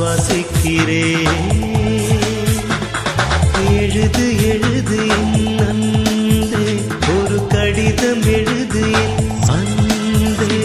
சுவாசிக்கிறேன் எழுது எழுது என் அன்பே ஒரு கடிதம் எழுது என் அன்பே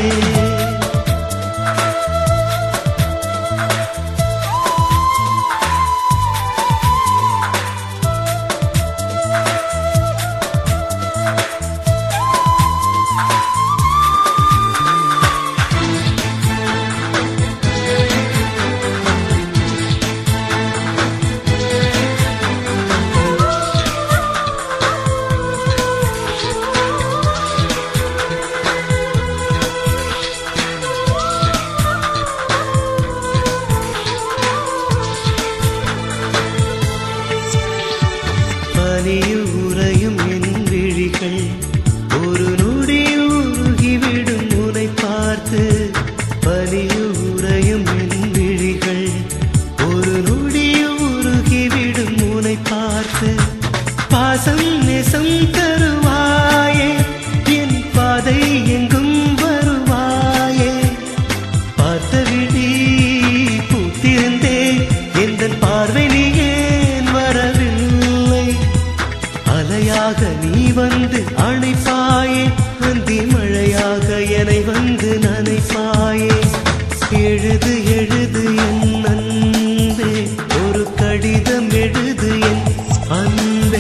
பனியுறையும் என் விழிகள் ஒரு நொடி உருகிவிடும் உனை பார்த்து பனியுறையும் என் விழிகள் ஒரு நொடி உருகிவிடும் உனை பார்த்து பாசம் நெசம் தருவாயே என் பாதை எங்கும் வருவாயே பார்த்த விழி பூத்திருந்தே எந்த பார்வை நீ ஏன் வரவில்லை அலையாக நீ வந்து அணைப்பாயே அந்தி மழையாக என்னை வந்து நனைப்பாயே எழுது எழுது என் அன்பே ஒரு கடிதம் எழுது என் அன்பே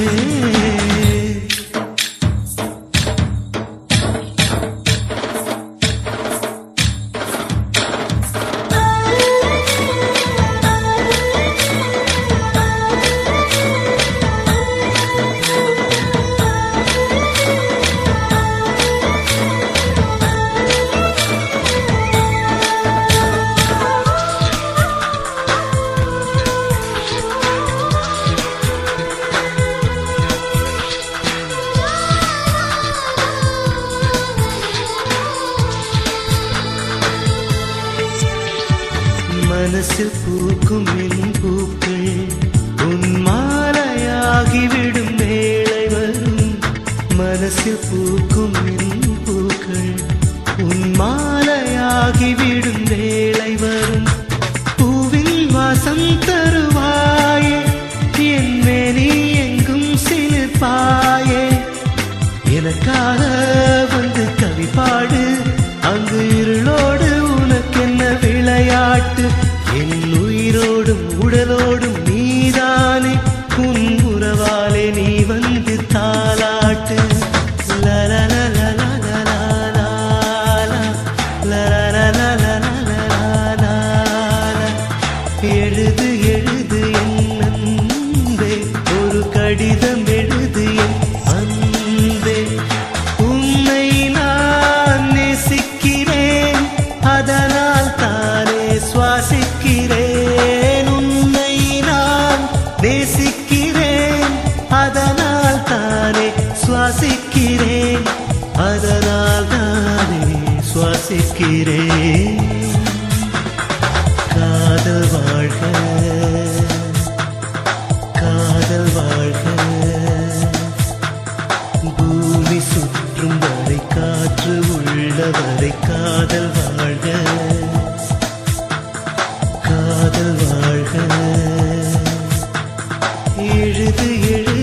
மனசில் பூக்கும் என் பூக்கள் உன் மாலையாகிவிடும் வேளை வரும் மனசில் பூக்கும் என் பூக்கள் உன் மாலையாகிவிடும் வேளை வரும் பூவின் வாசம் தருவாயே என் மேனி எங்கும் சிலிர்ப்பாயே எனக்காக வந்து கவி பாடு அங்கு இருளோடு உனக்கென்ன விளையாட்டு என் உயிரோடும் உடலோடும் நீதானே உன் உறவாலே நீ வந்து தாலாட்டு எழுது எழுது என் அன்பே ஒரு கடிதம் எழுது என் அன்பே உன்னை நான் நேசிக்கிறேன் அதனால் தானே சுவாசிக்கிறேன் உன்னை நான் நேசிக்கிறேன் அதனால் தானே சுவாசிக்கிறேன் அதனால் தானே சுவாசிக்கிறேன் காதல் வாழ்க காதல் வாழ்க பூமி சுற்றும் வரை காற்று உள்ளவரை காதல் வாழ்க காதல் வாழ்க எழுது எழுது